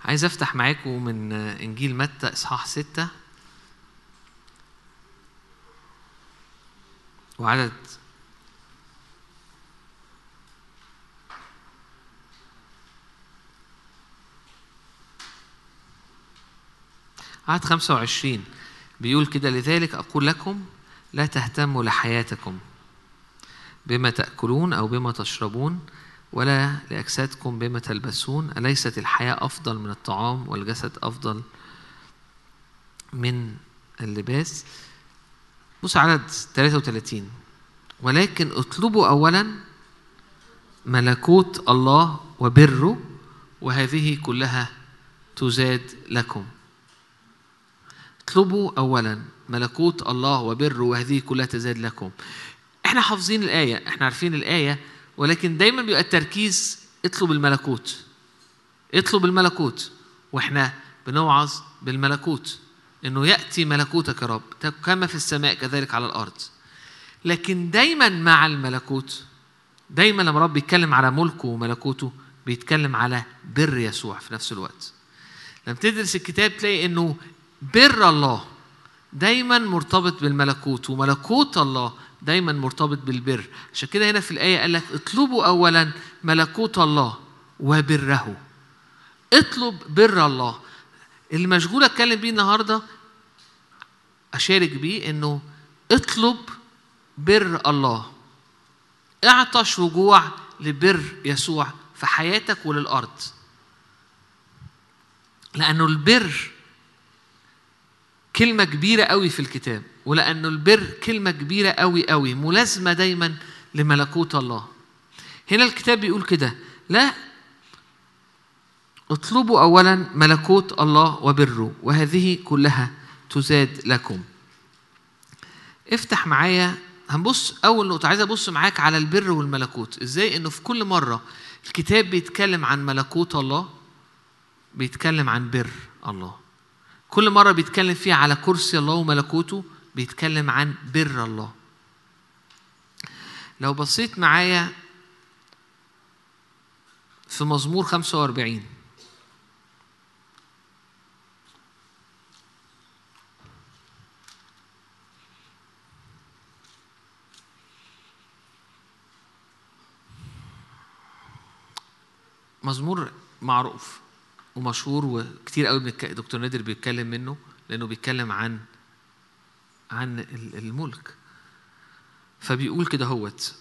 عايز افتح معاكم من انجيل متى اصحاح ستة وعدد عدد 25 بيقول كده لذلك أقول لكم لا تهتموا لحياتكم بما تأكلون أو بما تشربون ولا لأجسادكم بما تلبسون أليست الحياة أفضل من الطعام والجسد أفضل من اللباس بص عدد 33 ولكن اطلبوا أولا ملكوت الله وبره وهذه كلها تزاد لكم اطلبوا اولا ملكوت الله وبره وهذه كلها تزاد لكم احنا حافظين الايه احنا عارفين الايه ولكن دايما بيبقى التركيز اطلب الملكوت اطلب الملكوت واحنا بنوعظ بالملكوت انه ياتي ملكوتك يا رب كما في السماء كذلك على الارض لكن دايما مع الملكوت دايما لما رب بيتكلم على ملكه وملكوته بيتكلم على بر يسوع في نفس الوقت لما تدرس الكتاب تلاقي انه بر الله دايما مرتبط بالملكوت وملكوت الله دايما مرتبط بالبر عشان كده هنا في الآية قال لك اطلبوا أولا ملكوت الله وبره اطلب بر الله اللي مشغول أتكلم بيه النهاردة أشارك بيه إنه اطلب بر الله اعطش وجوع لبر يسوع في حياتك وللأرض لأنه البر كلمة كبيرة قوي في الكتاب ولأنه البر كلمة كبيرة قوي قوي ملازمة دايما لملكوت الله هنا الكتاب بيقول كده لا اطلبوا أولا ملكوت الله وبره وهذه كلها تزاد لكم افتح معايا هنبص أول نقطة عايز أبص معاك على البر والملكوت إزاي إنه في كل مرة الكتاب بيتكلم عن ملكوت الله بيتكلم عن بر الله كل مرة بيتكلم فيها على كرسي الله وملكوته بيتكلم عن بر الله لو بصيت معايا في مزمور 45 مزمور معروف ومشهور وكتير قوي دكتور نادر بيتكلم منه لانه بيتكلم عن عن الملك فبيقول كده هوت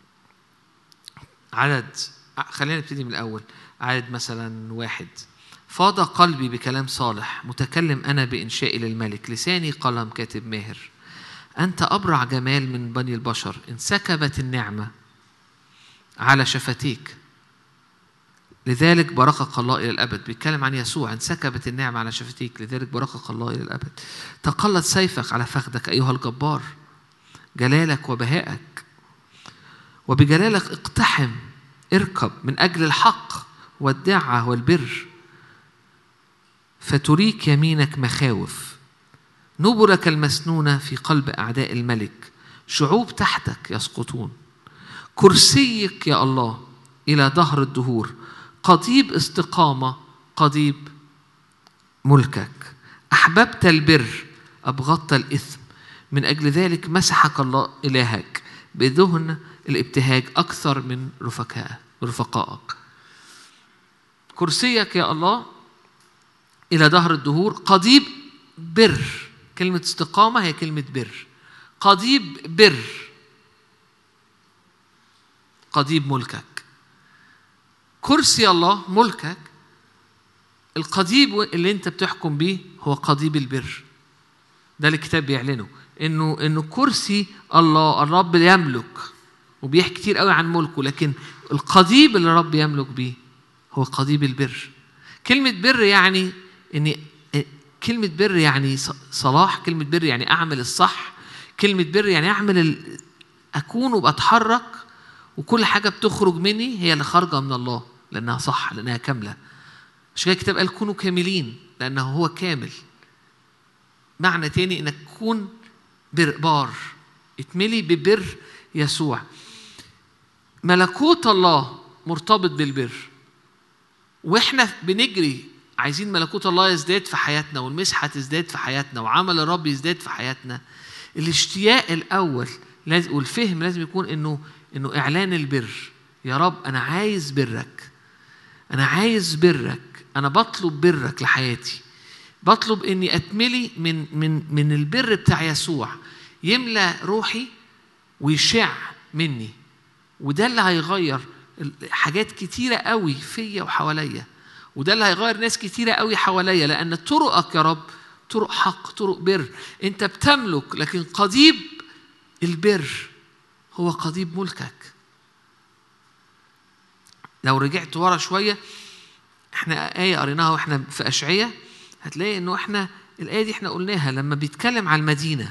عدد خلينا نبتدي من الاول عدد مثلا واحد فاض قلبي بكلام صالح متكلم انا بانشائي للملك لساني قلم كاتب ماهر انت ابرع جمال من بني البشر انسكبت النعمه على شفتيك لذلك بركك الله إلى الأبد بيتكلم عن يسوع انسكبت النعمة على شفتيك لذلك بركك الله إلى الأبد تقلد سيفك على فخذك أيها الجبار جلالك وبهائك وبجلالك اقتحم اركب من أجل الحق والدعة والبر فتريك يمينك مخاوف نبرك المسنونة في قلب أعداء الملك شعوب تحتك يسقطون كرسيك يا الله إلى ظهر الدهور قضيب استقامة قضيب ملكك أحببت البر أبغضت الإثم من أجل ذلك مسحك الله إلهك بدهن الابتهاج أكثر من رفقاء رفقائك كرسيك يا الله إلى ظهر الدهور قضيب بر كلمة استقامة هي كلمة بر قضيب بر قضيب ملكك كرسي الله ملكك القضيب اللي انت بتحكم بيه هو قضيب البر ده اللي الكتاب بيعلنه انه انه كرسي الله الرب يملك وبيحكي كتير قوي عن ملكه لكن القضيب اللي الرب يملك بيه هو قضيب البر كلمة بر يعني ان كلمة بر يعني صلاح كلمة بر يعني اعمل الصح كلمة بر يعني اعمل ال... اكون وبتحرك وكل حاجة بتخرج مني هي اللي خارجة من الله لأنها صح لأنها كاملة عشان كده الكتاب قال كونوا كاملين لأنه هو كامل معنى تاني إنك تكون بر بار اتملي ببر يسوع ملكوت الله مرتبط بالبر واحنا بنجري عايزين ملكوت الله يزداد في حياتنا والمسحه تزداد في حياتنا وعمل الرب يزداد في حياتنا الاشتياق الاول لازم والفهم لازم يكون انه انه اعلان البر يا رب انا عايز برك انا عايز برك انا بطلب برك لحياتي بطلب اني اتملي من من من البر بتاع يسوع يملى روحي ويشع مني وده اللي هيغير حاجات كتيرة قوي فيا وحواليا وده اللي هيغير ناس كتيرة قوي حواليا لأن طرقك يا رب طرق حق طرق بر أنت بتملك لكن قضيب البر هو قضيب ملكك لو رجعت ورا شوية احنا آية قريناها واحنا في أشعية هتلاقي انه احنا الآية دي احنا قلناها لما بيتكلم على المدينة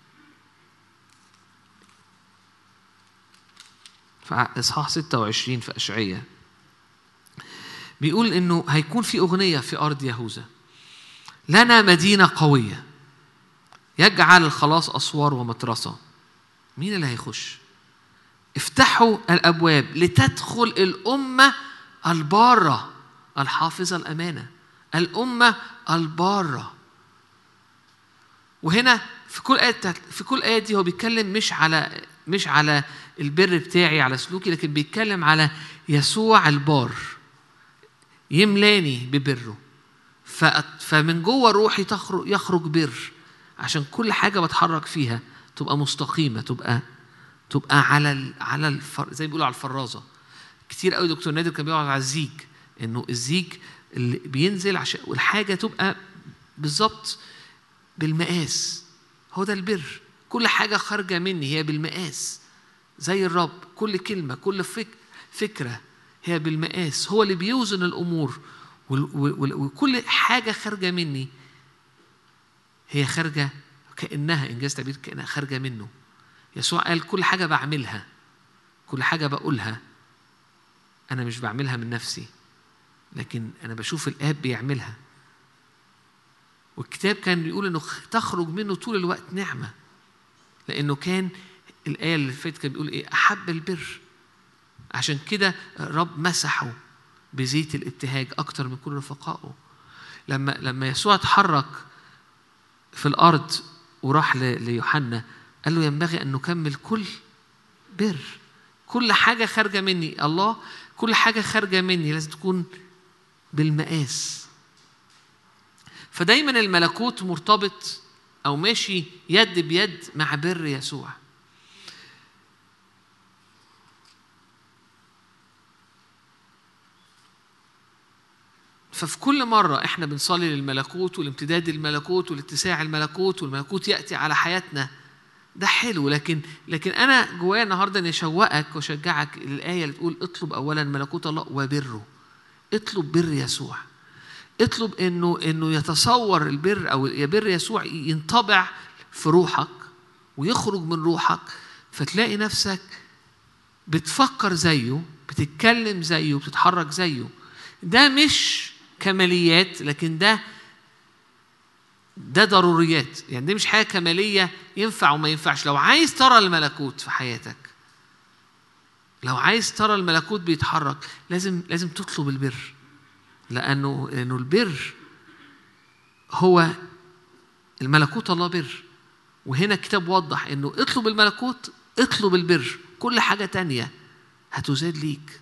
في إصحاح 26 في أشعية بيقول إنه هيكون في أغنية في أرض يهوذا لنا مدينة قوية يجعل الخلاص أسوار ومترسة مين اللي هيخش؟ افتحوا الأبواب لتدخل الأمة البارة الحافظة الأمانة الأمة البارة وهنا في كل آية في كل آية دي هو بيتكلم مش على مش على البر بتاعي على سلوكي لكن بيتكلم على يسوع البار يملاني ببره فمن جوه روحي تخرج يخرج بر عشان كل حاجه بتحرك فيها تبقى مستقيمه تبقى تبقى على ال على الفر زي ما بيقولوا على الفرازه كتير قوي دكتور نادر كان بيقعد على الزيج انه الزيج اللي بينزل عشان والحاجه تبقى بالظبط بالمقاس هو ده البر كل حاجه خارجه مني هي بالمقاس زي الرب كل كلمة كل فك فكرة هي بالمقاس هو اللي بيوزن الأمور وكل حاجة خارجة مني هي خارجة كأنها إنجاز تعبير كأنها خارجة منه يسوع قال كل حاجة بعملها كل حاجة بقولها أنا مش بعملها من نفسي لكن أنا بشوف الآب بيعملها والكتاب كان بيقول إنه تخرج منه طول الوقت نعمة لأنه كان الآية اللي فاتت كان بيقول إيه أحب البر عشان كده رب مسحه بزيت الابتهاج أكتر من كل رفقائه لما لما يسوع اتحرك في الأرض وراح ليوحنا قال له ينبغي أن نكمل كل بر كل حاجة خارجة مني الله كل حاجة خارجة مني لازم تكون بالمقاس فدايما الملكوت مرتبط أو ماشي يد بيد مع بر يسوع ففي كل مرة احنا بنصلي للملكوت والامتداد الملكوت والاتساع الملكوت والملكوت يأتي على حياتنا ده حلو لكن لكن انا جوايا النهارده اني اشوقك واشجعك الايه اللي تقول اطلب اولا ملكوت الله وبره اطلب بر يسوع اطلب انه انه يتصور البر او بر يسوع ينطبع في روحك ويخرج من روحك فتلاقي نفسك بتفكر زيه بتتكلم زيه بتتحرك زيه ده مش كماليات لكن ده ده ضروريات يعني دي مش حاجه كماليه ينفع وما ينفعش لو عايز ترى الملكوت في حياتك لو عايز ترى الملكوت بيتحرك لازم لازم تطلب البر لانه لانه البر هو الملكوت الله بر وهنا الكتاب وضح انه اطلب الملكوت اطلب البر كل حاجه تانية هتزاد ليك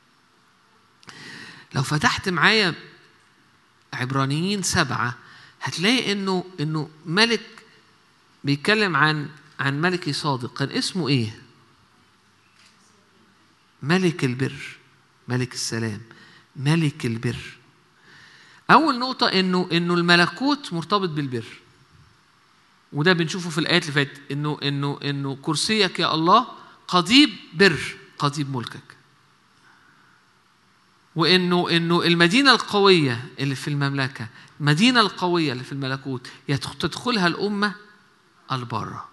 لو فتحت معايا عبرانيين سبعة هتلاقي انه انه ملك بيتكلم عن عن ملكي صادق كان اسمه ايه؟ ملك البر ملك السلام ملك البر أول نقطة إنه إنه الملكوت مرتبط بالبر وده بنشوفه في الآيات اللي فاتت إنه إنه إنه كرسيك يا الله قضيب بر قضيب ملكك وانه انه المدينه القويه اللي في المملكه المدينه القويه اللي في الملكوت تدخلها الامه البره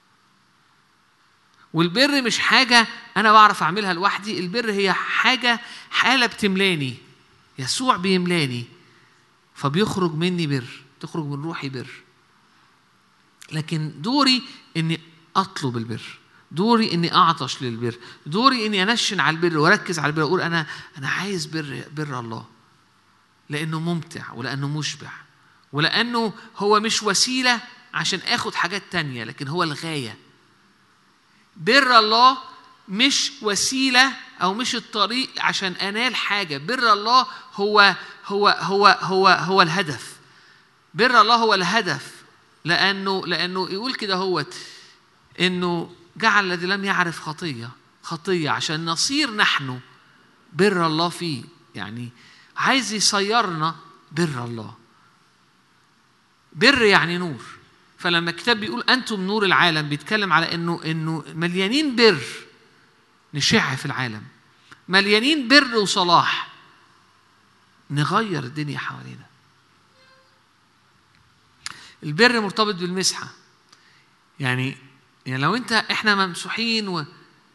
والبر مش حاجه انا بعرف اعملها لوحدي البر هي حاجه حاله بتملاني يسوع بيملاني فبيخرج مني بر تخرج من روحي بر لكن دوري اني اطلب البر دوري اني اعطش للبر دوري اني انشن على البر واركز على البر واقول انا انا عايز بر بر الله لانه ممتع ولانه مشبع ولانه هو مش وسيله عشان اخد حاجات تانية لكن هو الغايه بر الله مش وسيله او مش الطريق عشان انال حاجه بر الله هو هو هو هو هو الهدف بر الله هو الهدف لانه لانه يقول كده هوت انه جعل الذي لم يعرف خطيه خطيه عشان نصير نحن بر الله فيه يعني عايز يصيرنا بر الله بر يعني نور فلما الكتاب بيقول انتم نور العالم بيتكلم على انه انه مليانين بر نشع في العالم مليانين بر وصلاح نغير الدنيا حوالينا البر مرتبط بالمسحه يعني يعني لو انت احنا ممسوحين و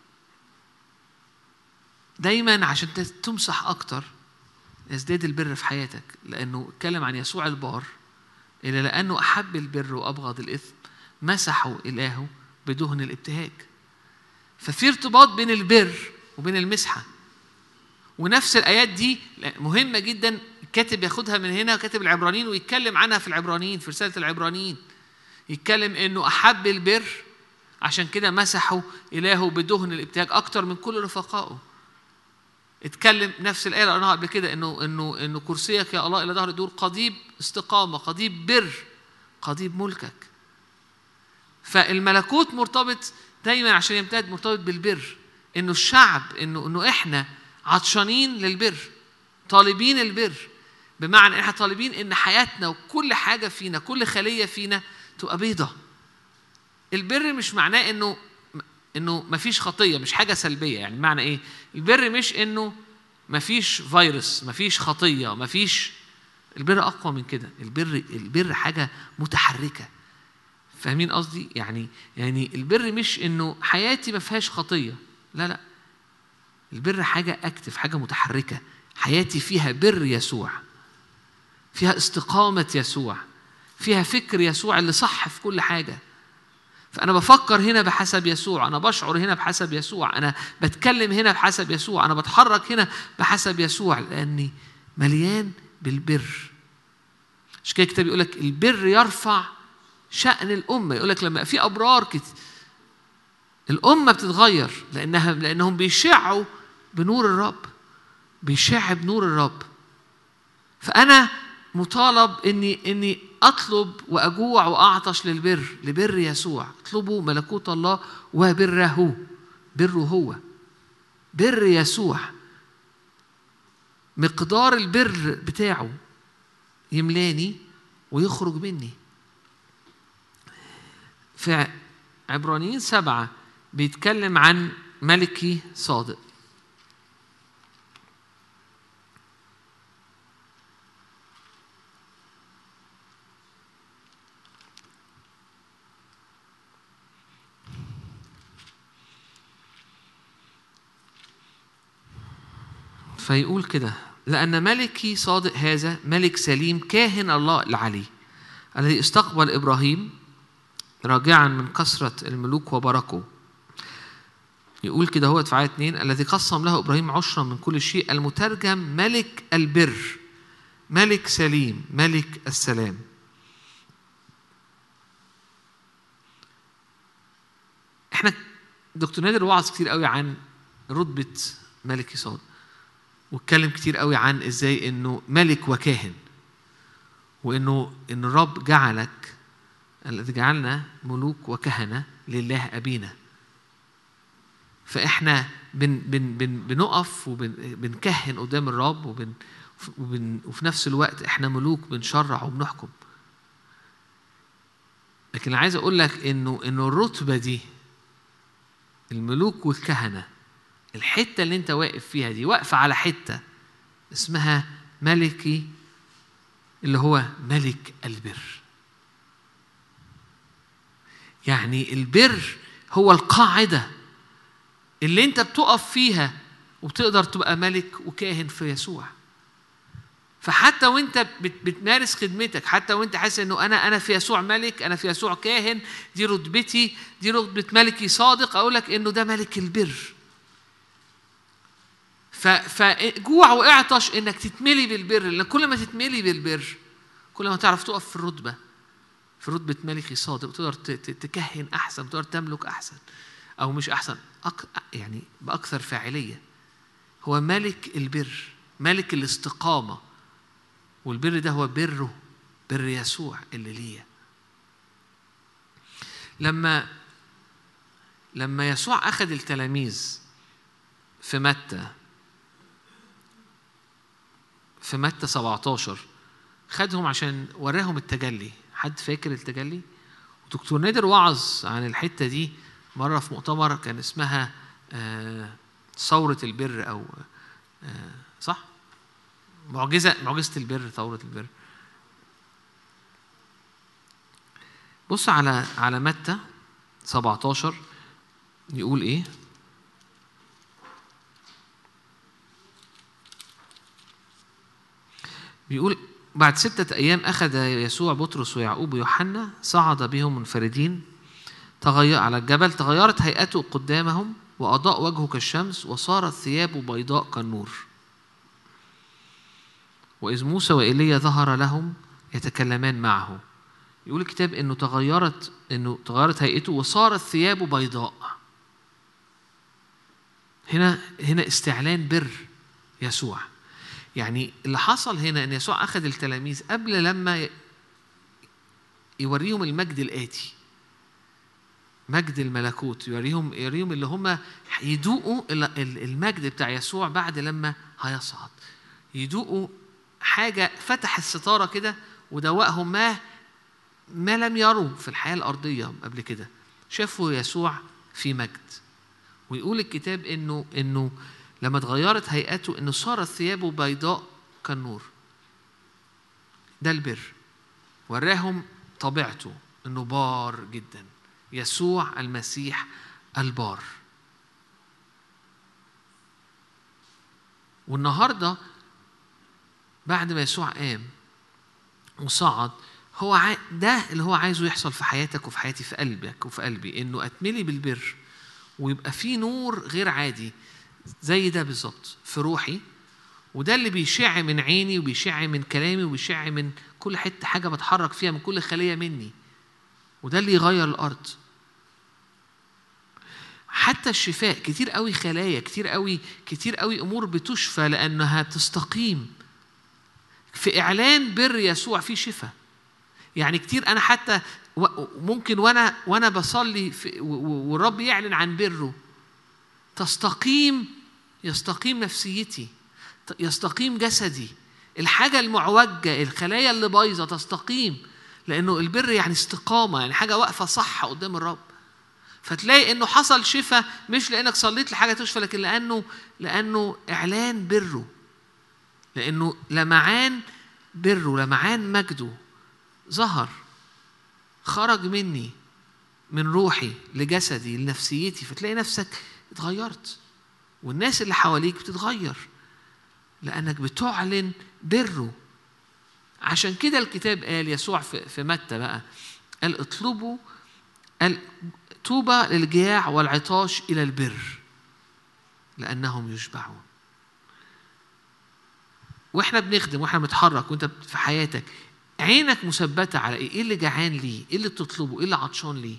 دايما عشان تمسح اكتر يزداد البر في حياتك لانه اتكلم عن يسوع البار إلا لأنه أحب البر وأبغض الإثم مسحوا إلهه بدهن الابتهاج ففي ارتباط بين البر وبين المسحة ونفس الآيات دي مهمة جدا الكاتب ياخدها من هنا كاتب العبرانيين ويتكلم عنها في العبرانيين في رسالة العبرانيين يتكلم إنه أحب البر عشان كده مسحوا إلهه بدهن الابتهاج أكتر من كل رفقائه اتكلم نفس الايه اللي قلناها قبل كده انه انه انه كرسيك يا الله الى ظهر الدور قضيب استقامه قضيب بر قضيب ملكك فالملكوت مرتبط دايما عشان يمتد مرتبط بالبر انه الشعب انه انه احنا عطشانين للبر طالبين البر بمعنى احنا طالبين ان حياتنا وكل حاجه فينا كل خليه فينا تبقى بيضه البر مش معناه انه انه مفيش خطيه مش حاجه سلبيه يعني معنى ايه البر مش انه مفيش فيروس مفيش خطيه مفيش البر اقوى من كده البر البر حاجه متحركه فاهمين قصدي يعني يعني البر مش انه حياتي ما فيهاش خطيه لا لا البر حاجه اكتف حاجه متحركه حياتي فيها بر يسوع فيها استقامه يسوع فيها فكر يسوع اللي صح في كل حاجه فأنا بفكر هنا بحسب يسوع، أنا بشعر هنا بحسب يسوع، أنا بتكلم هنا بحسب يسوع، أنا بتحرك هنا بحسب يسوع لأني مليان بالبر. عشان كده الكتاب يقول لك البر يرفع شأن الأمة، يقول لك لما في أبرار كت... الأمة بتتغير لأنها لأنهم بيشعوا بنور الرب. بيشع بنور الرب. فأنا مطالب اني اني اطلب واجوع واعطش للبر لبر يسوع اطلبوا ملكوت الله وبره بره هو بر يسوع مقدار البر بتاعه يملاني ويخرج مني في عبرانيين سبعة بيتكلم عن ملكي صادق فيقول كده لأن ملكي صادق هذا ملك سليم كاهن الله العلي الذي استقبل إبراهيم راجعا من كثرة الملوك وبركه يقول كده هو في آية 2 الذي قسم له إبراهيم عشرا من كل شيء المترجم ملك البر ملك سليم ملك السلام احنا دكتور نادر وعظ كتير قوي عن رتبة ملكي صادق واتكلم كتير قوي عن ازاي انه ملك وكاهن وانه ان الرب جعلك الذي جعلنا ملوك وكهنه لله ابينا فاحنا بن بن بن بنقف وبنكهن قدام الرب وبن وبن وفي نفس الوقت احنا ملوك بنشرع وبنحكم لكن عايز اقول لك انه انه الرتبه دي الملوك والكهنه الحتة اللي أنت واقف فيها دي واقفة على حتة اسمها ملكي اللي هو ملك البر. يعني البر هو القاعدة اللي أنت بتقف فيها وبتقدر تبقى ملك وكاهن في يسوع. فحتى وانت بتمارس خدمتك حتى وانت حاسس انه انا انا في يسوع ملك انا في يسوع كاهن دي رتبتي دي رتبه ملكي صادق اقول لك انه ده ملك البر فجوع واعطش انك تتملي بالبر لان كل ما تتملي بالبر كل ما تعرف تقف في الرتبه في رتبه ملكي صادق تقدر تكهن احسن تقدر تملك احسن او مش احسن أك... يعني باكثر فاعليه هو ملك البر ملك الاستقامه والبر ده هو بره بر يسوع اللي ليا لما لما يسوع اخذ التلاميذ في متى في متى 17 خدهم عشان وراهم التجلي حد فاكر التجلي ودكتور نادر وعظ عن الحتة دي مرة في مؤتمر كان اسمها ثورة البر أو صح؟ معجزة معجزة البر ثورة البر بص على على متى 17 يقول ايه؟ بيقول بعد ستة أيام أخذ يسوع بطرس ويعقوب ويوحنا صعد بهم منفردين تغير على الجبل تغيرت هيئته قدامهم وأضاء وجهه كالشمس وصارت ثيابه بيضاء كالنور وإذ موسى وإيليا ظهر لهم يتكلمان معه يقول الكتاب إنه تغيرت إنه تغيرت هيئته وصارت ثيابه بيضاء هنا هنا استعلان بر يسوع يعني اللي حصل هنا ان يسوع اخذ التلاميذ قبل لما يوريهم المجد الاتي مجد الملكوت يوريهم يوريهم اللي هم يدوقوا المجد بتاع يسوع بعد لما هيصعد يدوقوا حاجة فتح الستارة كده ودوقهم ما ما لم يروا في الحياة الأرضية قبل كده شافوا يسوع في مجد ويقول الكتاب إنه إنه لما اتغيرت هيئته انه صارت ثيابه بيضاء كالنور ده البر وراهم طبيعته انه بار جدا يسوع المسيح البار والنهارده بعد ما يسوع قام وصعد هو عاي... ده اللي هو عايزه يحصل في حياتك وفي حياتي في قلبك وفي قلبي انه اتملي بالبر ويبقى في نور غير عادي زي ده بالظبط في روحي وده اللي بيشع من عيني وبيشع من كلامي وبيشع من كل حته حاجه بتحرك فيها من كل خليه مني وده اللي يغير الارض حتى الشفاء كتير قوي خلايا كتير قوي كتير قوي امور بتشفى لانها تستقيم في اعلان بر يسوع في شفاء يعني كتير انا حتى ممكن وانا وانا بصلي والرب يعلن عن بره تستقيم يستقيم نفسيتي يستقيم جسدي الحاجة المعوجة الخلايا اللي بايظة تستقيم لأنه البر يعني استقامة يعني حاجة واقفة صح قدام الرب فتلاقي انه حصل شفاء مش لانك صليت لحاجه تشفى لكن لانه لانه اعلان بره لانه لمعان بره لمعان مجده ظهر خرج مني من روحي لجسدي لنفسيتي فتلاقي نفسك اتغيرت والناس اللي حواليك بتتغير لأنك بتعلن بره عشان كده الكتاب قال يسوع في, في متى بقى قال اطلبوا قال طوبى للجياع والعطاش إلى البر لأنهم يشبعون واحنا بنخدم واحنا بنتحرك وانت في حياتك عينك مثبته على ايه؟ ايه اللي جعان ليه؟ ايه اللي بتطلبه؟ ايه اللي عطشان ليه؟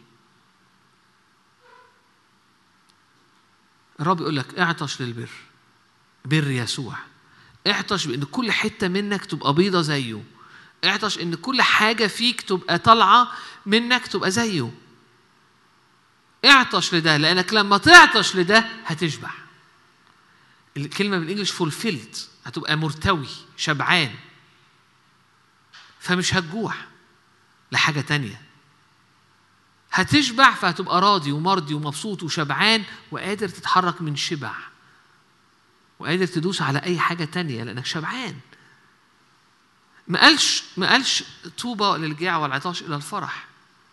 الرب يقول لك اعطش للبر بر يسوع اعطش بان كل حته منك تبقى بيضه زيه اعطش ان كل حاجه فيك تبقى طالعه منك تبقى زيه اعطش لده لانك لما تعطش لده هتشبع الكلمه بالانجلش فولفيلد هتبقى مرتوي شبعان فمش هتجوع لحاجه تانيه هتشبع فهتبقى راضي ومرضي ومبسوط وشبعان وقادر تتحرك من شبع وقادر تدوس على اي حاجه تانية لانك شبعان ما قالش ما قالش طوبى للجاع والعطاش الى الفرح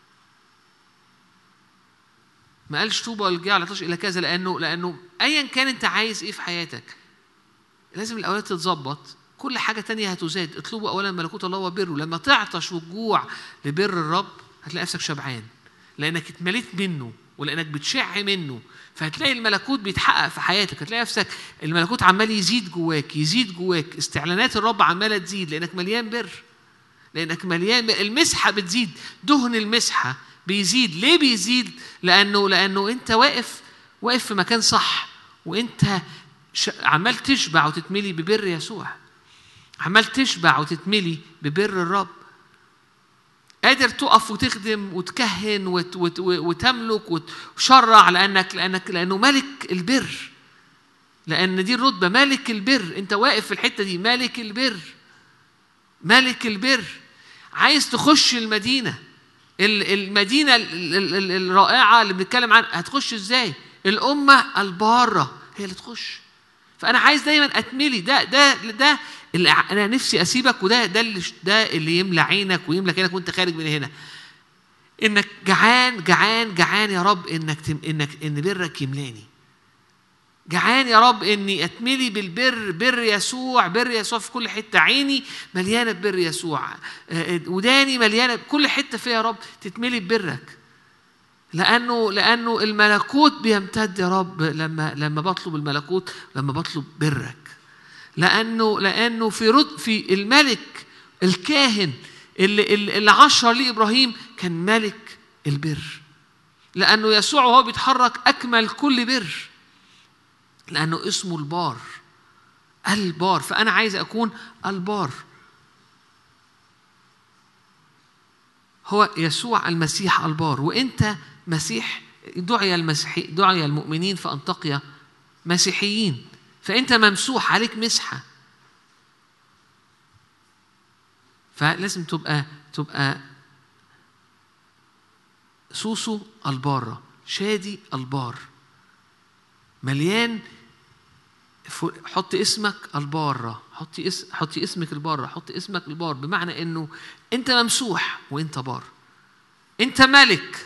ما قالش طوبى للجاع والعطاش الى كذا لانه لانه ايا كان انت عايز ايه في حياتك لازم الاولاد تتظبط كل حاجة تانية هتزاد اطلبوا أولا ملكوت الله وبره لما تعطش وتجوع لبر الرب هتلاقي نفسك شبعان لأنك اتمليت منه ولانك بتشع منه فهتلاقي الملكوت بيتحقق في حياتك هتلاقي نفسك الملكوت عمال يزيد جواك يزيد جواك استعلانات الرب عماله تزيد لانك مليان بر لانك مليان بر. المسحه بتزيد دهن المسحه بيزيد ليه بيزيد لانه لانه انت واقف واقف في مكان صح وانت عمال تشبع وتتملي ببر يسوع عمال تشبع وتتملي ببر الرب قادر تقف وتخدم وتكهن وت وت وتملك وتشرع لانك لانك لانه ملك البر لان دي الرتبه ملك البر انت واقف في الحته دي ملك البر ملك البر عايز تخش المدينه المدينه الرائعه اللي بنتكلم عنها هتخش ازاي الامه الباره هي اللي تخش فانا عايز دايما اتملي ده ده ده اللي انا نفسي اسيبك وده ده اللي ده اللي يملى عينك ويملى عينك وانت خارج من هنا انك جعان جعان جعان يا رب انك تم انك ان برك يملاني جعان يا رب اني اتملي بالبر بر يسوع بر يسوع في كل حته عيني مليانه ببر يسوع وداني مليانه كل حته فيها يا رب تتملي ببرك لانه لانه الملكوت بيمتد يا رب لما لما بطلب الملكوت لما بطلب برك لانه لانه في رد في الملك الكاهن اللي اللي عشر ليه ابراهيم كان ملك البر لانه يسوع وهو بيتحرك اكمل كل بر لانه اسمه البار البار فانا عايز اكون البار هو يسوع المسيح البار وانت مسيح دعي المسيحي دعي المؤمنين فانتقي مسيحيين فانت ممسوح عليك مسحه فلازم تبقى تبقى سوسو البارة شادي البار مليان حط اسمك البارة حطي اس حطي اسمك البارة حطي اسمك البار بمعنى انه انت ممسوح وانت بار انت ملك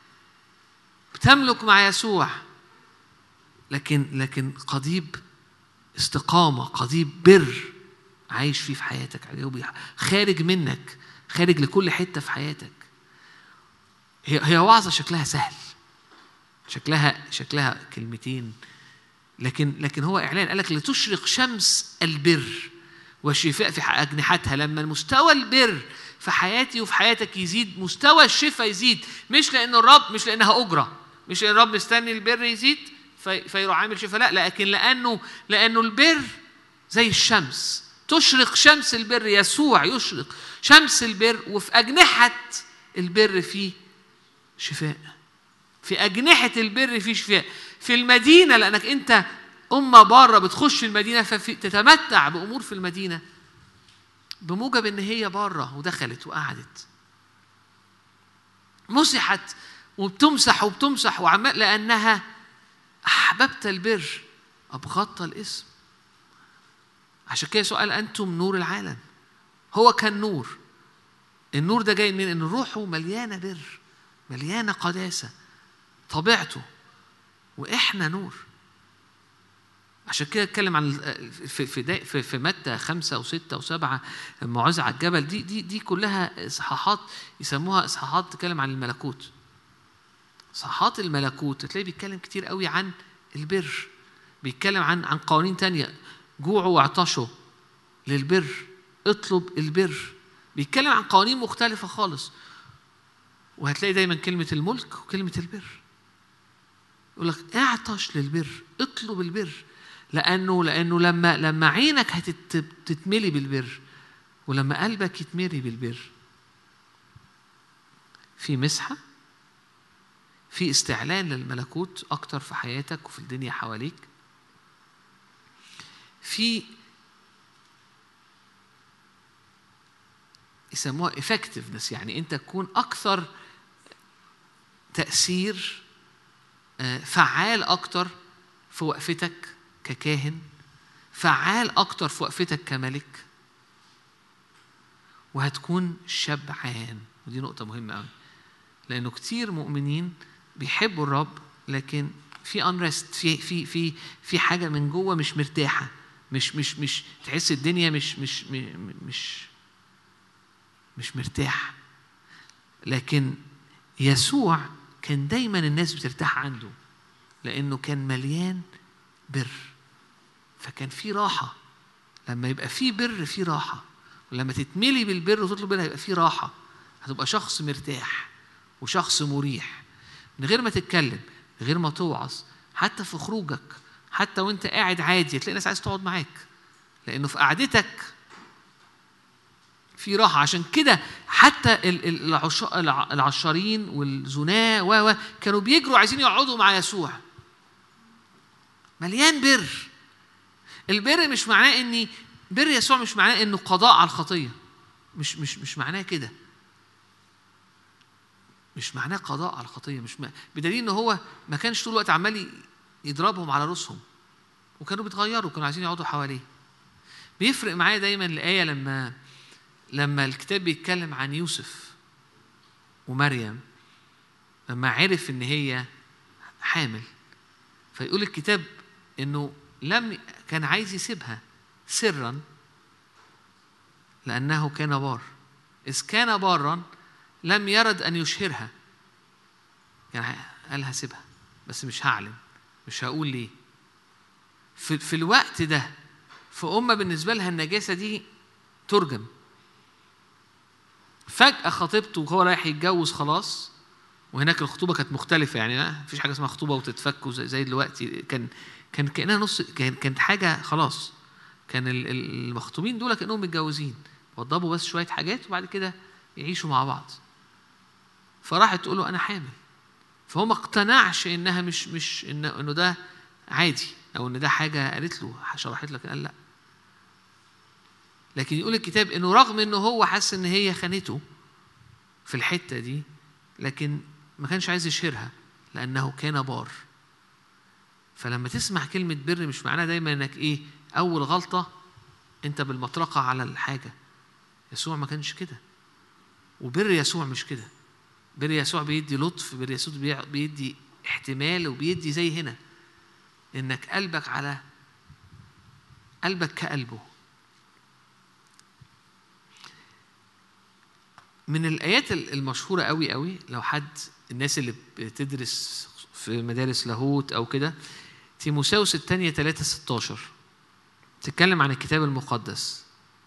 بتملك مع يسوع لكن لكن قضيب استقامة قضيب بر عايش فيه في حياتك خارج منك خارج لكل حتة في حياتك هي هي وعظة شكلها سهل شكلها شكلها كلمتين لكن لكن هو اعلان قال لك لتشرق شمس البر والشفاء في اجنحتها لما المستوى البر في حياتي وفي حياتك يزيد مستوى الشفاء يزيد مش لان الرب مش لانها اجره مش لان الرب مستني البر يزيد في فيروح عامل شفاء لا لكن لانه لانه البر زي الشمس تشرق شمس البر يسوع يشرق شمس البر وفي اجنحه البر فيه شفاء في أجنحة البر في شفاء في المدينة لأنك أنت أمة بارة بتخش المدينة فتتمتع بأمور في المدينة بموجب إن هي بارة ودخلت وقعدت مسحت وبتمسح وبتمسح وعمال لأنها أحببت البر أبغضت الاسم عشان كده سؤال أنتم نور العالم هو كان نور النور ده جاي من إن روحه مليانة بر مليانة قداسة طبيعته واحنا نور عشان كده اتكلم عن في في في, في متى خمسة وستة وسبعة الموعظة على الجبل دي دي دي كلها اصحاحات يسموها اصحاحات تتكلم عن الملكوت. اصحاحات الملكوت تلاقيه بيتكلم كتير قوي عن البر. بيتكلم عن عن قوانين تانية جوعوا واعطشوا للبر اطلب البر. بيتكلم عن قوانين مختلفة خالص. وهتلاقي دايما كلمة الملك وكلمة البر. يقول لك اعطش للبر اطلب البر لانه لانه لما لما عينك هتتملي بالبر ولما قلبك يتملي بالبر في مسحه في استعلان للملكوت اكتر في حياتك وفي الدنيا حواليك في يسموها effectiveness يعني انت تكون اكثر تاثير فعال اكتر في وقفتك ككاهن فعال اكتر في وقفتك كملك وهتكون شبعان ودي نقطه مهمه قوي لانه كتير مؤمنين بيحبوا الرب لكن في انرست في في في في حاجه من جوه مش مرتاحه مش مش مش تحس الدنيا مش مش مش مش مرتاح لكن يسوع كان دايما الناس بترتاح عنده لانه كان مليان بر فكان في راحه لما يبقى في بر في راحه ولما تتملي بالبر وتطلب بر هيبقى في راحه هتبقى شخص مرتاح وشخص مريح من غير ما تتكلم من غير ما توعظ حتى في خروجك حتى وانت قاعد عادي تلاقي ناس عايز تقعد معاك لانه في قعدتك في راحة عشان كده حتى ال- ال- العش- الع- العشارين والزناة و و كانوا بيجروا عايزين يقعدوا مع يسوع مليان بر البر مش معناه اني بر يسوع مش معناه انه قضاء على الخطية مش مش مش معناه كده مش معناه قضاء على الخطية مش ما بدليل ان هو ما كانش طول الوقت عمال يضربهم على رؤوسهم وكانوا بيتغيروا كانوا عايزين يقعدوا حواليه بيفرق معايا دايما الآية لما لما الكتاب بيتكلم عن يوسف ومريم لما عرف ان هي حامل فيقول الكتاب انه لم كان عايز يسيبها سرا لانه كان بار اذ كان بارا لم يرد ان يشهرها كان قال هسيبها بس مش هعلن مش هقول ليه في, في الوقت ده في أمة بالنسبة لها النجاسة دي ترجم فجأة خطيبته وهو رايح يتجوز خلاص وهناك الخطوبة كانت مختلفة يعني ما فيش حاجة اسمها خطوبة وتتفك زي, زي دلوقتي كان كان كأنها نص كان كانت حاجة خلاص كان ال- ال- المخطوبين دول كأنهم متجوزين وضبوا بس شوية حاجات وبعد كده يعيشوا مع بعض فراحت تقول له أنا حامل فهو ما اقتنعش إنها مش مش إن إنه ده عادي أو إن ده حاجة قالت له شرحت لك قال لأ لكن يقول الكتاب انه رغم انه هو حس ان هي خانته في الحته دي لكن ما كانش عايز يشهرها لانه كان بار فلما تسمع كلمه بر مش معناها دايما انك ايه اول غلطه انت بالمطرقه على الحاجه يسوع ما كانش كده وبر يسوع مش كده بر يسوع بيدي لطف بر يسوع بيع- بيدي احتمال وبيدي زي هنا انك قلبك على قلبك كقلبه من الآيات المشهورة قوي قوي لو حد الناس اللي بتدرس في مدارس لاهوت أو كده تيموساوس الثانية 3 16 تتكلم عن الكتاب المقدس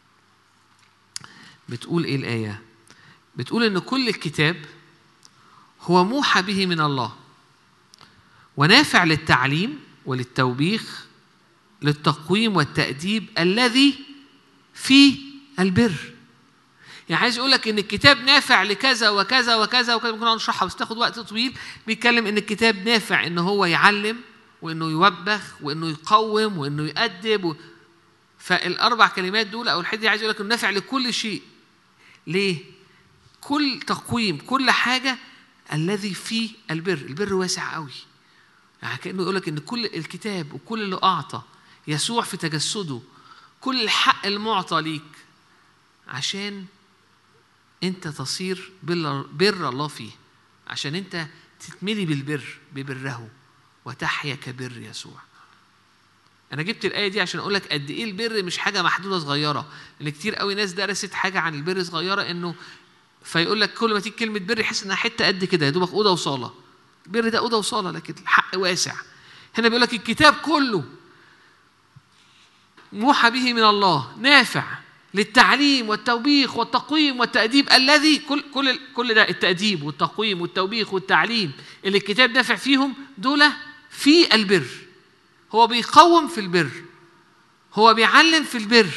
بتقول إيه الآية؟ بتقول إن كل الكتاب هو موحى به من الله ونافع للتعليم وللتوبيخ للتقويم والتأديب الذي في البر يعني عايز يقول لك ان الكتاب نافع لكذا وكذا وكذا وكذا ممكن نقعد نشرحها بس تاخد وقت طويل بيتكلم ان الكتاب نافع ان هو يعلم وانه يوبخ وانه يقوم وانه يأدب و... فالاربع كلمات دول او الحته دي عايز يقول لك انه نافع لكل شيء ليه؟ كل تقويم كل حاجه الذي فيه البر البر واسع قوي يعني كانه يقول لك ان كل الكتاب وكل اللي اعطى يسوع في تجسده كل الحق المعطى ليك عشان انت تصير بر, بر الله فيه عشان انت تتملي بالبر ببره وتحيا كبر يسوع انا جبت الايه دي عشان اقول لك قد ايه البر مش حاجه محدوده صغيره لان كتير قوي ناس درست حاجه عن البر صغيره انه فيقول لك كل ما تيجي كلمه بر يحس انها حته قد كده يا دوبك اوضه وصاله البر ده اوضه وصاله لكن الحق واسع هنا بيقول لك الكتاب كله موحى به من الله نافع للتعليم والتوبيخ والتقويم والتأديب الذي كل كل كل ده التأديب والتقويم والتوبيخ والتعليم اللي الكتاب نافع فيهم دول في البر هو بيقوم في البر هو بيعلم في البر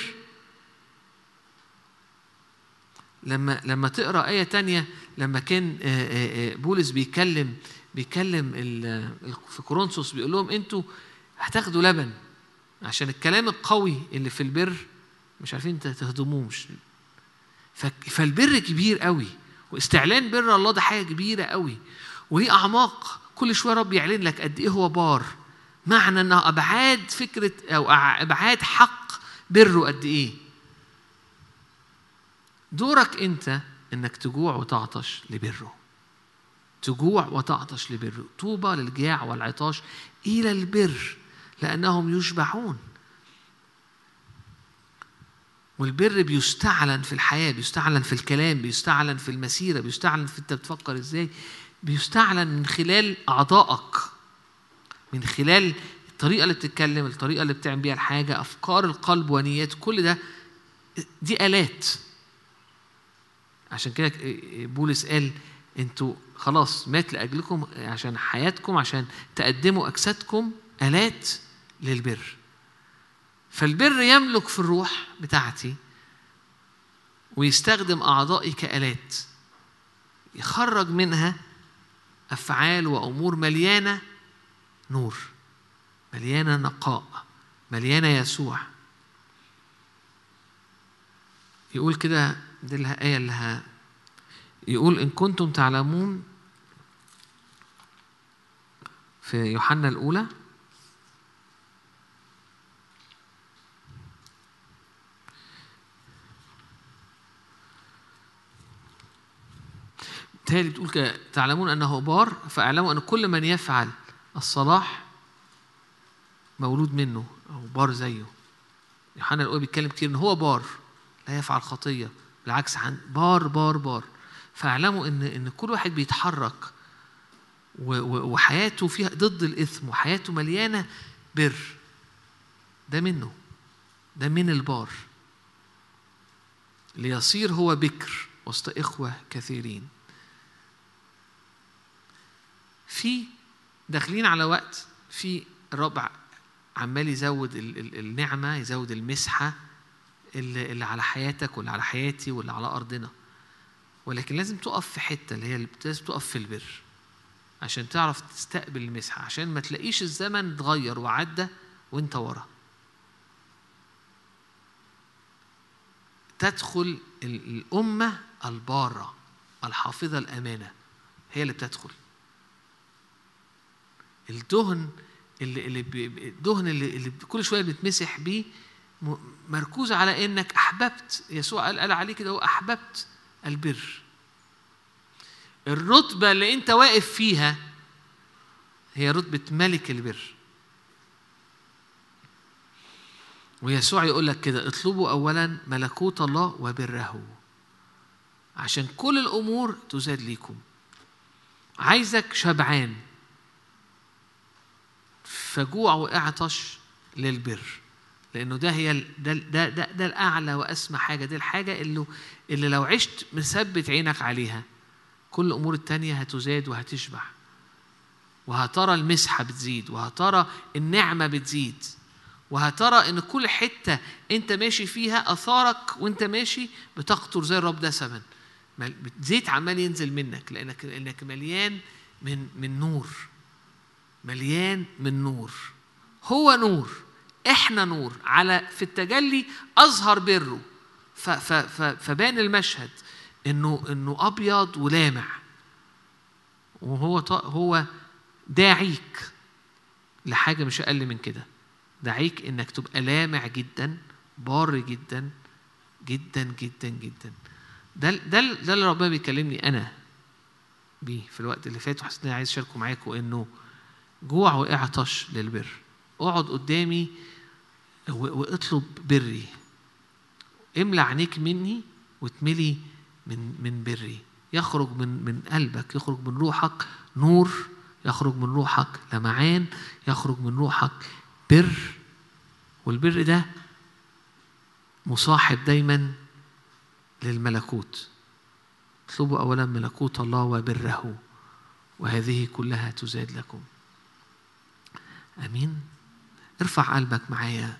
لما لما تقرا آية تانية لما كان آه، آه، آه، بولس بيتكلم بيتكلم ال- في كورنثوس بيقول لهم انتوا هتاخدوا لبن عشان الكلام القوي اللي في البر مش عارفين ت- تهضموه مش ف- فالبر كبير قوي واستعلان بر الله ده حاجه كبيره قوي وليه اعماق كل شويه رب يعلن لك قد ايه هو بار معنى انها ابعاد فكره او أع- ابعاد حق بره قد ايه دورك انت انك تجوع وتعطش لبره تجوع وتعطش لبره طوبى للجاع والعطاش الى البر لانهم يشبعون والبر بيستعلن في الحياة بيستعلن في الكلام بيستعلن في المسيرة بيستعلن في انت بتفكر ازاي بيستعلن من خلال أعضائك من خلال الطريقة اللي بتتكلم الطريقة اللي بتعمل بيها الحاجة أفكار القلب ونيات كل ده دي آلات عشان كده بولس قال انتوا خلاص مات لأجلكم عشان حياتكم عشان تقدموا أجسادكم آلات للبر فالبر يملك في الروح بتاعتي ويستخدم أعضائي كآلات يخرج منها أفعال وأمور مليانة نور مليانة نقاء مليانة يسوع يقول كده دي الآية اللي ها يقول إن كنتم تعلمون في يوحنا الأولى تالي بتقول كده تعلمون أنه بار فاعلموا أن كل من يفعل الصلاح مولود منه أو بار زيه يوحنا الأولى بيتكلم كتير إن هو بار لا يفعل خطية بالعكس عن بار بار بار فاعلموا ان ان كل واحد بيتحرك وحياته فيها ضد الاثم وحياته مليانه بر ده منه ده من البار ليصير هو بكر وسط اخوه كثيرين في داخلين على وقت في ربع عمال يزود النعمه يزود المسحه اللي, اللي على حياتك واللي على حياتي واللي على أرضنا ولكن لازم تقف في حتة اللي هي لازم تقف في البر عشان تعرف تستقبل المسحة عشان ما تلاقيش الزمن اتغير وعدى وانت ورا تدخل الأمة البارة الحافظة الأمانة هي اللي بتدخل الدهن اللي اللي الدهن اللي, اللي كل شويه بتمسح بيه مركوزة على انك احببت يسوع قال قال عليه كده هو احببت البر الرتبة اللي انت واقف فيها هي رتبة ملك البر ويسوع يقول لك كده اطلبوا اولا ملكوت الله وبره عشان كل الامور تزاد ليكم عايزك شبعان فجوع واعطش للبر لانه ده هي ده ده ده, ده الاعلى واسمى حاجه دي الحاجه اللي اللي لو عشت مثبت عينك عليها كل الامور التانية هتزاد وهتشبع وهترى المسحه بتزيد وهترى النعمه بتزيد وهترى ان كل حته انت ماشي فيها اثارك وانت ماشي بتقطر زي الرب دسما زيت عمال ينزل منك لانك لانك مليان من من نور مليان من نور هو نور احنا نور على في التجلي اظهر بره فبان المشهد انه انه ابيض ولامع وهو هو داعيك لحاجه مش اقل من كده داعيك انك تبقى لامع جدا بار جدا جدا جدا جدا ده ده ده اللي ربنا بيكلمني انا بيه في الوقت اللي فات وحسيت اني عايز اشاركه معاكم انه جوع واعطش للبر اقعد قدامي واطلب بري املى عينيك مني وتملي من من بري يخرج من من قلبك يخرج من روحك نور يخرج من روحك لمعان يخرج من روحك بر والبر ده مصاحب دايما للملكوت اطلبوا اولا ملكوت الله وبره وهذه كلها تزاد لكم امين ارفع قلبك معايا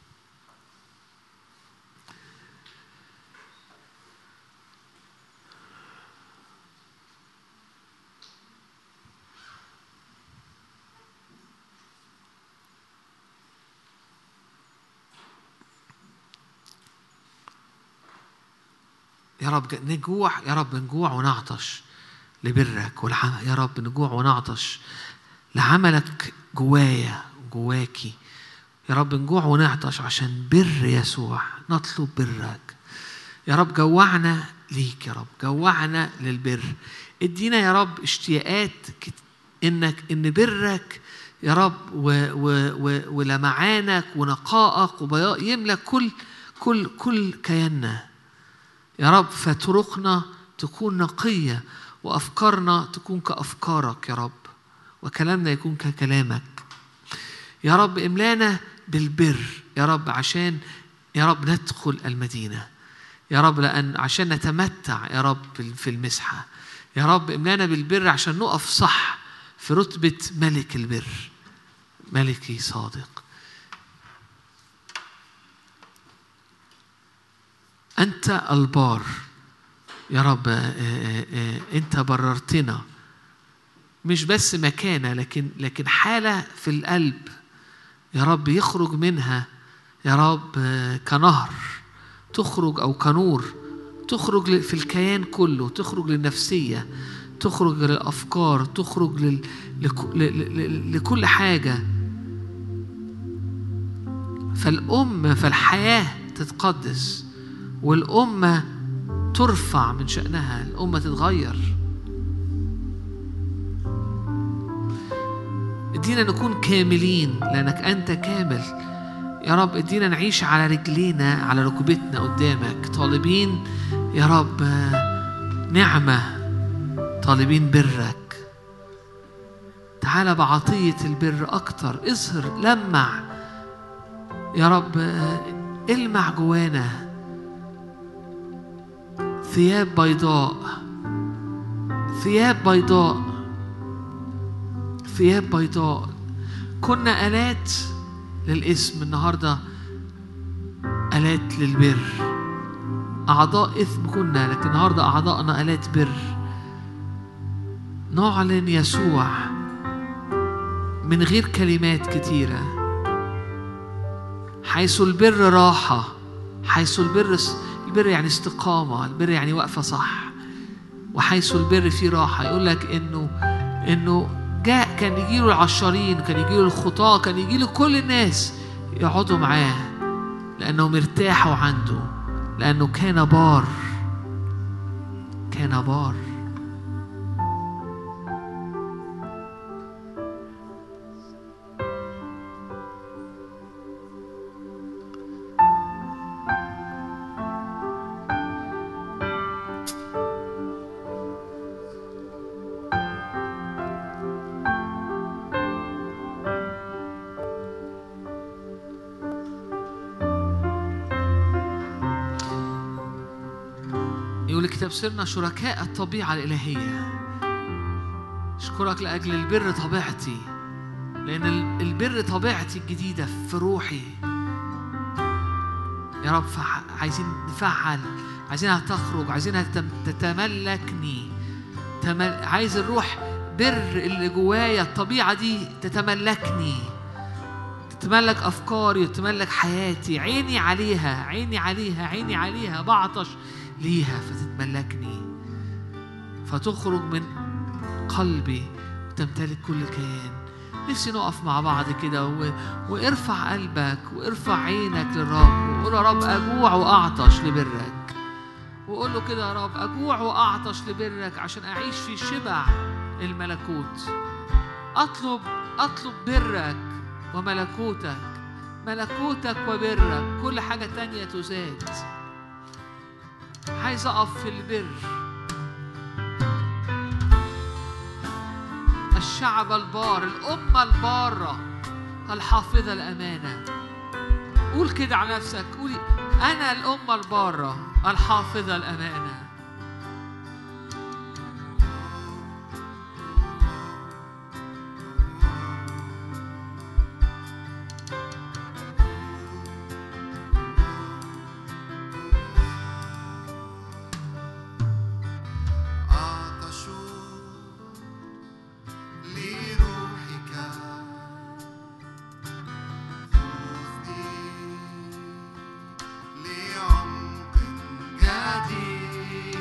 يا رب نجوع يا رب نجوع ونعطش لبرك والعمل يا رب نجوع ونعطش لعملك جوايا جواكي يا رب نجوع ونعطش عشان بر يسوع نطلب برك يا رب جوعنا ليك يا رب جوعنا للبر ادينا يا رب اشتياقات انك ان برك يا رب و و و ولمعانك ونقائك وبياض يملى كل كل كل كياننا يا رب فطرقنا تكون نقية وأفكارنا تكون كأفكارك يا رب وكلامنا يكون ككلامك يا رب املانا بالبر يا رب عشان يا رب ندخل المدينة يا رب لأن عشان نتمتع يا رب في المسحة يا رب املانا بالبر عشان نقف صح في رتبة ملك البر ملكي صادق أنت البار يا رب أنت بررتنا مش بس مكانة لكن لكن حالة في القلب يا رب يخرج منها يا رب كنهر تخرج أو كنور تخرج في الكيان كله تخرج للنفسية تخرج للأفكار تخرج لل... لكل حاجة فالأم فالحياة تتقدس والأمة ترفع من شأنها الأمة تتغير ادينا نكون كاملين لأنك أنت كامل يا رب ادينا نعيش على رجلينا على ركبتنا قدامك طالبين يا رب نعمة طالبين برك تعالى بعطية البر أكتر اظهر لمع يا رب المع جوانا ثياب بيضاء ثياب بيضاء ثياب بيضاء كنا آلات للاسم النهارده آلات للبر أعضاء إثم كنا لكن النهارده أعضاءنا آلات بر نعلن يسوع من غير كلمات كتيرة حيث البر راحة حيث البر البر يعني استقامة البر يعني واقفة صح وحيث البر فيه راحة يقول لك إنه إنه جاء كان يجي له العشارين كان يجي له الخطاة كان يجي له كل الناس يقعدوا معاه لأنهم ارتاحوا عنده لأنه كان بار كان بار يقول الكتاب صرنا شركاء الطبيعة الإلهية أشكرك لأجل البر طبيعتي لأن البر طبيعتي الجديدة في روحي يا رب عايزين نفعل عايزينها تخرج عايزينها تتملكني تمل... عايز الروح بر اللي جوايا الطبيعة دي تتملكني تتملك أفكاري وتتملك حياتي عيني عليها عيني عليها عيني عليها بعطش ليها فتتملكني فتخرج من قلبي وتمتلك كل الكيان نفسي نقف مع بعض كده و... وارفع قلبك وارفع عينك للرب وقول يا رب أجوع وأعطش لبرك وقول له كده يا رب أجوع وأعطش لبرك عشان أعيش في شبع الملكوت أطلب أطلب برك وملكوتك ملكوتك وبرك كل حاجة تانية تزاد عايز أقف في البر الشعب البار الأمة البارة الحافظة الأمانة قول كده على نفسك قولي أنا الأمة البارة الحافظة الأمانة لعمق جديد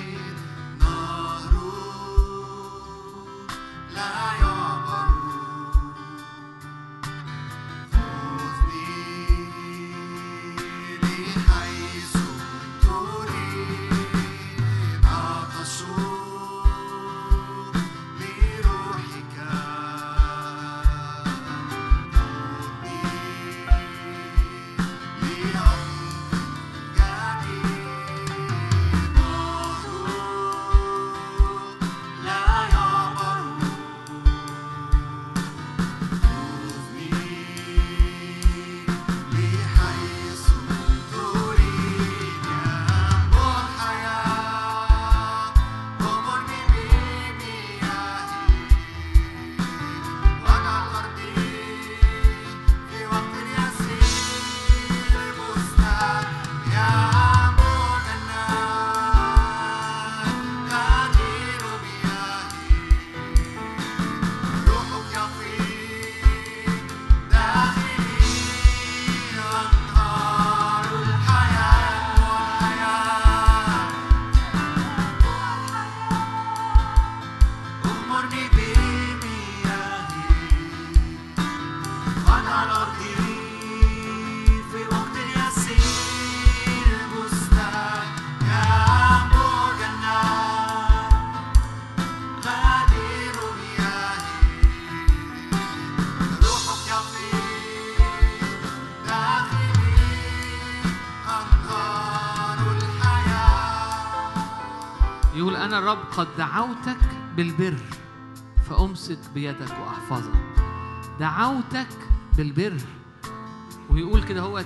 يقول أنا الرب قد دعوتك بالبر فأمسك بيدك وأحفظك دعوتك بالبر ويقول كده هو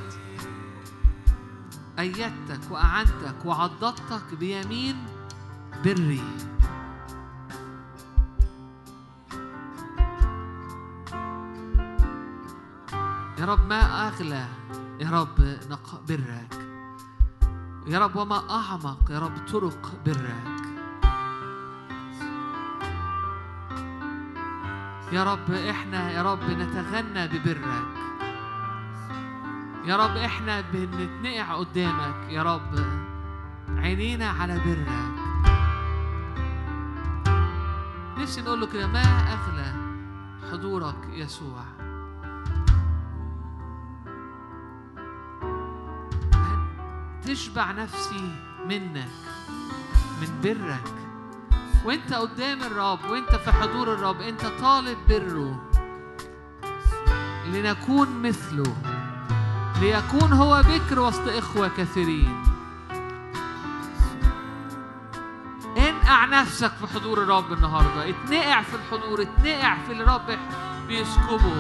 أيدتك وأعنتك وعضدتك بيمين بري يا رب ما أغلى يا رب نق برك يا رب وما أعمق يا رب طرق برك يا رب احنا يا رب نتغنى ببرك يا رب احنا بنتنقع قدامك يا رب عينينا على برك نفسي نقول له كده ما اغلى حضورك يسوع تشبع نفسي منك من برك وانت قدام الرب وانت في حضور الرب انت طالب بره لنكون مثله ليكون هو بكر وسط إخوة كثيرين انقع نفسك في حضور الرب النهارده اتنقع في الحضور اتنقع في اللي الرب بيسكبه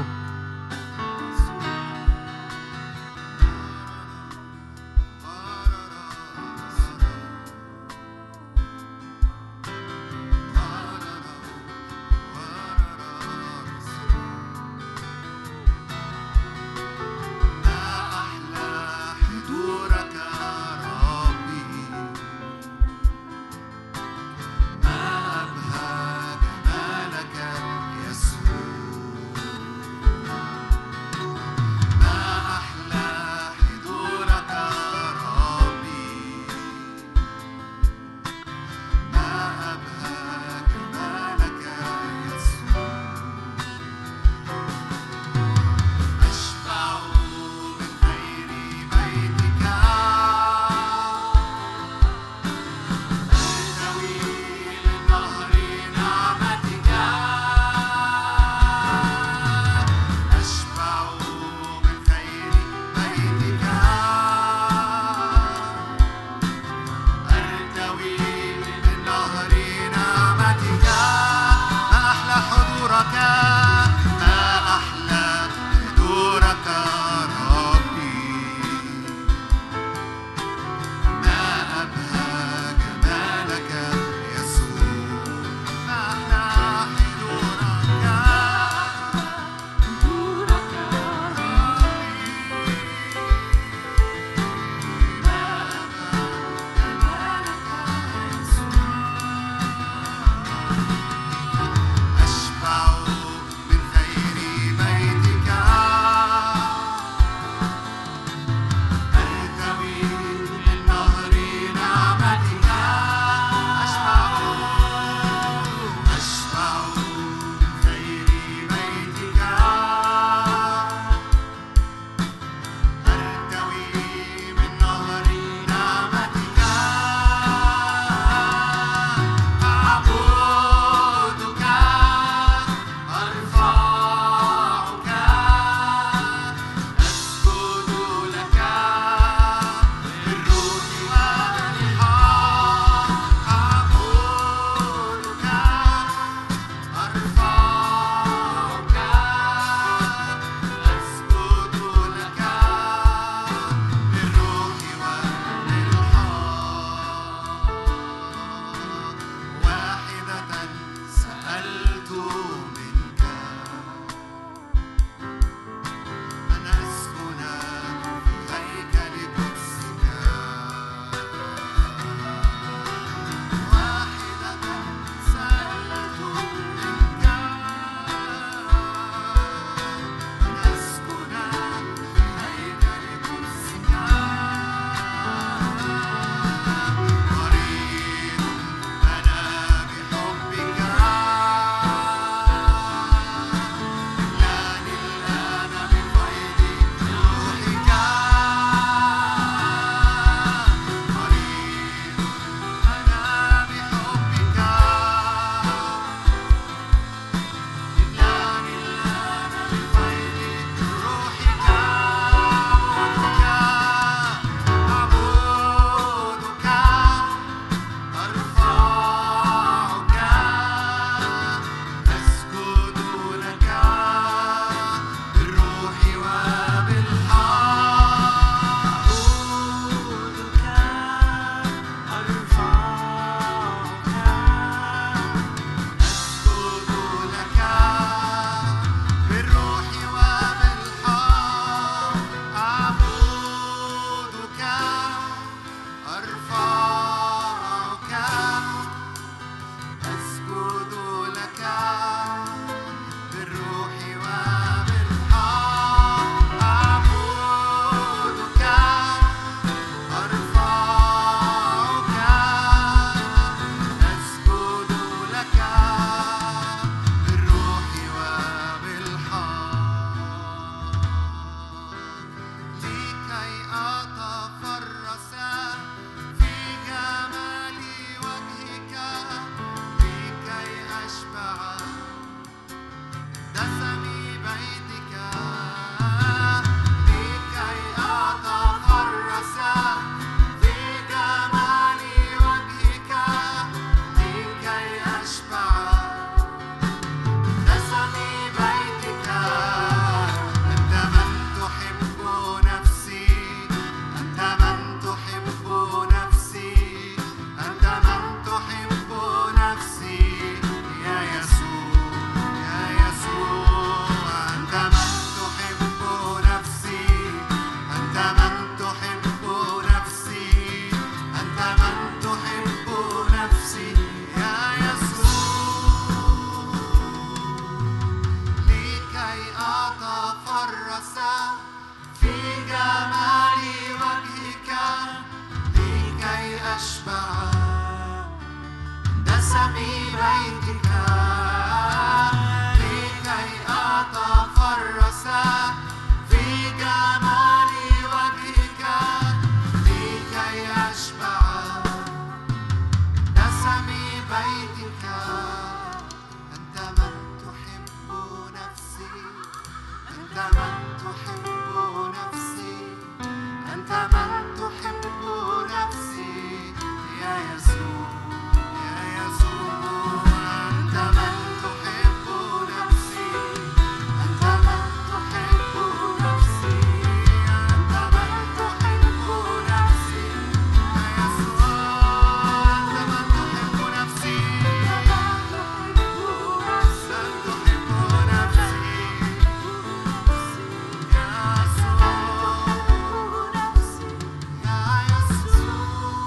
بيتك لكي أتفرس في جمال وجهك لكي أشبع نسم بيتك أنت من تحب نفسي أنت من تحب نفسي أنت من تحب نفسي يا يسوع يا يسوع أنت من تحب نفسي أنت من تحب نفسي أنت من تحب نفسي يا يسوع أنت من تحب نفسي أنت تحب نفسي يا يسوع يا يسوع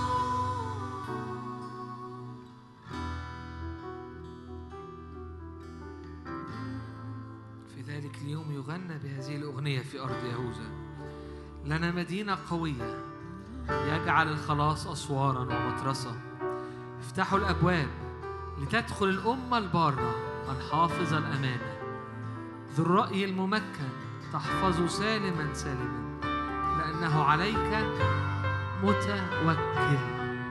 في ذلك اليوم يغنى بهذه الأغنية في أرض يهوذا لنا مدينة قوية يجعل الخلاص أسوارا ومترسة افتحوا الأبواب لتدخل الأمة البارة الحافظ الأمانة ذو الرأي الممكن تحفظ سالما سالما لأنه عليك متوكل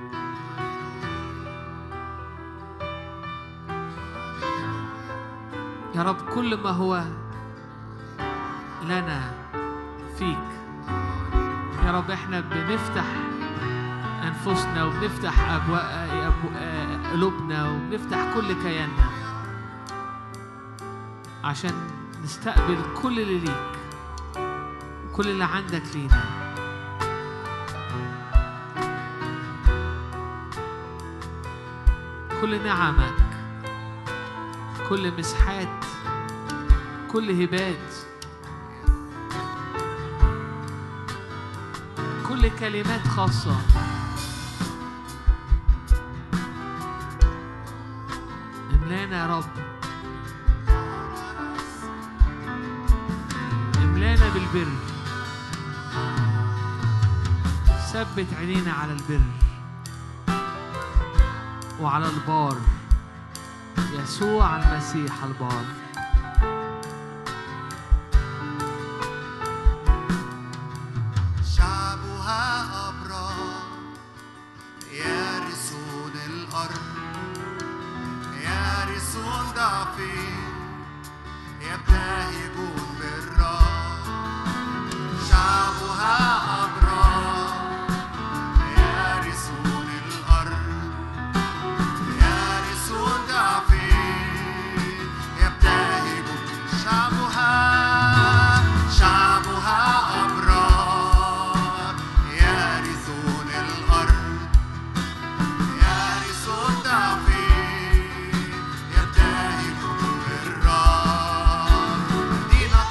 يا رب كل ما هو لنا فيك يا رب احنا بنفتح انفسنا وبنفتح أبوا- أبوا- قلوبنا وبنفتح كل كياننا عشان نستقبل كل اللي ليك كل اللي عندك لينا كل نعمك كل مسحات كل هبات كل كلمات خاصة املانا يا رب املانا بالبر ثبت عينينا على البر وعلى البار يسوع المسيح البار شعبها أبرار يرثون الأرض يرثون ضعفين يبتهجون بالراحة شعبها أبرار يرثون الأرض يرثون ضعفين يبتهجون شعبها شعبها أبرار يرثون الأرض يرثون ضعفين يبتهجون بالراحة مدينة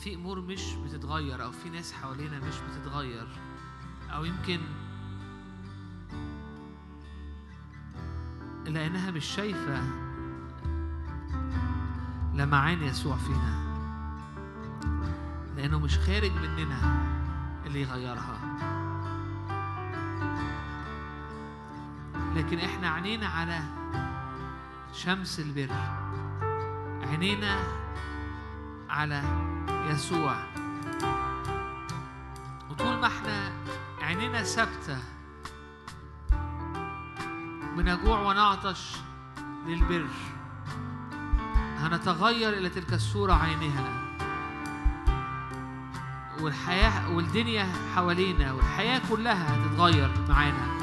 في امور مش بتتغير او في ناس حوالينا مش بتتغير او يمكن لانها مش شايفه لمعان يسوع فينا لانه مش خارج مننا اللي يغيرها لكن احنا عينينا على شمس البر عينينا على يسوع وطول ما احنا عينينا ثابته بنجوع ونعطش للبر هنتغير الى تلك الصوره عينها والحياه والدنيا حوالينا والحياه كلها هتتغير معانا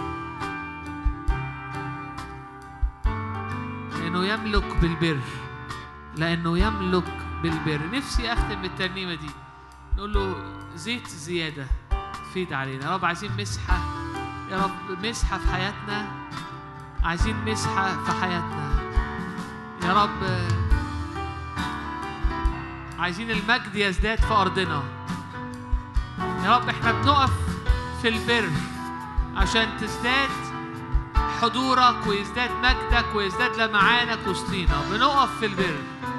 لانه يملك بالبر لانه يملك بالبر نفسي اختم بالترنيمه دي نقول له زيت زياده فيد علينا يا رب عايزين مسحه يا رب مسحه في حياتنا عايزين مسحه في حياتنا يا رب عايزين المجد يزداد في ارضنا يا رب احنا بنقف في البر عشان تزداد حضورك ويزداد مجدك ويزداد لمعانك وسطينا بنقف في البر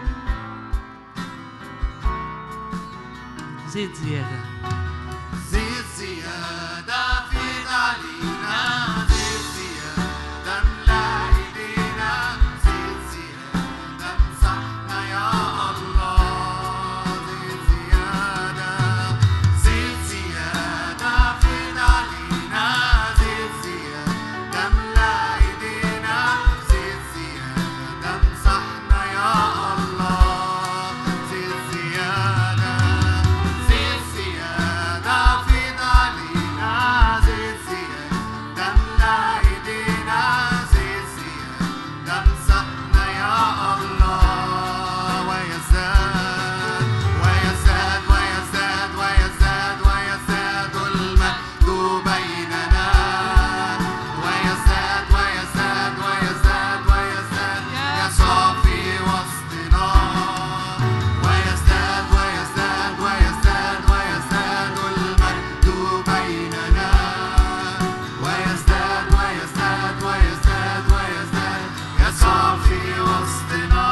زيت زيادة زيت زيادة فيض علينا زيت زيادة املى ايدينا زيت زيادة امسحنا يا الله زيت زيادة زيت زيادة فيض علينا زيت زيادة املى ايدينا زيت زيادة امسحنا يا الله زيت زيادة زيت زيادة فيض علينا زيت زيادة املى ايدينا زيت زيادة امسحنا يا الله ويزداد ويزداد ويزداد ويزداد ويزداد المجد بيننا ويزداد ويزداد ويزداد ويزداد يسوع في وسطنا ويزداد ويزداد ويزداد ويزداد المجد بيننا ويزداد ويزداد ويزداد ويزداد يسوع في وسطنا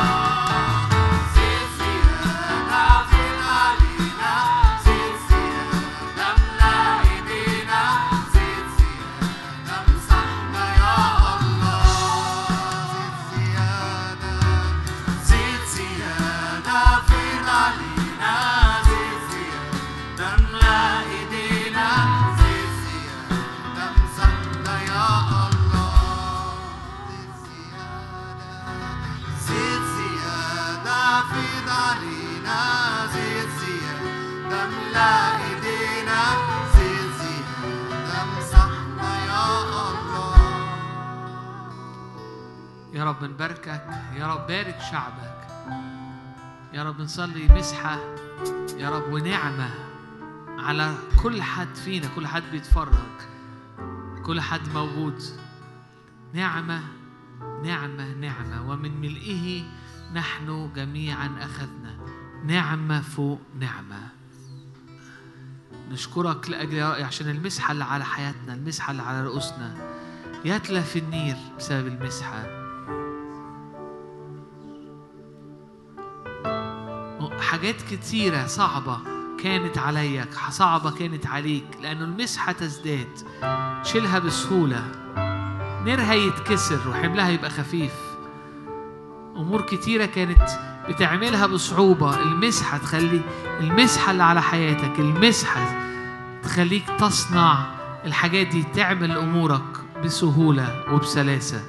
زيت زيادة فيض علينا زيت زيادة املى ايدينا زيت زيادة امسحنا يا الله زيت زيادة زيت زيادة فيض علينا زيت زيادة املى ايدينا زيت زيادة امسحنا يا الله زيت زيادة زيت زيادة فيض علينا زيت زيادة املى ايدينا زيت زيادة امسحنا يا الله يا رب نباركك يا رب بارك شعبك يا رب نصلي مسحة يا رب ونعمة على كل حد فينا كل حد بيتفرج كل حد موجود نعمة نعمة نعمة ومن ملئه نحن جميعا أخذنا نعمة فوق نعمة نشكرك لأجل عشان المسحة اللي على حياتنا المسحة اللي على رؤوسنا يتلف النير بسبب المسحة حاجات كتيرة صعبة كانت عليك صعبة كانت عليك لأنه المسحة تزداد شيلها بسهولة نيرها يتكسر وحملها يبقى خفيف أمور كتيرة كانت بتعملها بصعوبة المسحة تخلي المسحة اللي على حياتك المسحة تخليك تصنع الحاجات دي تعمل أمورك بسهولة وبسلاسة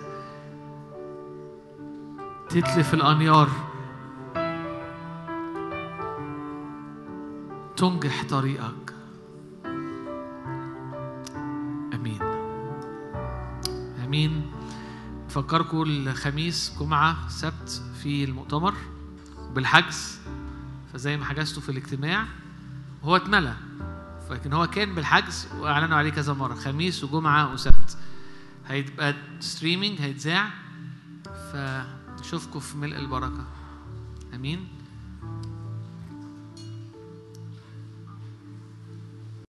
تتلف الأنيار تنجح طريقك امين امين بفكركم الخميس جمعه سبت في المؤتمر بالحجز فزي ما حجزتوا في الاجتماع هو اتملى لكن هو كان بالحجز واعلنوا عليه كذا مره خميس وجمعه وسبت هيبقى ستريمينج هيتذاع فنشوفكم في ملء البركه امين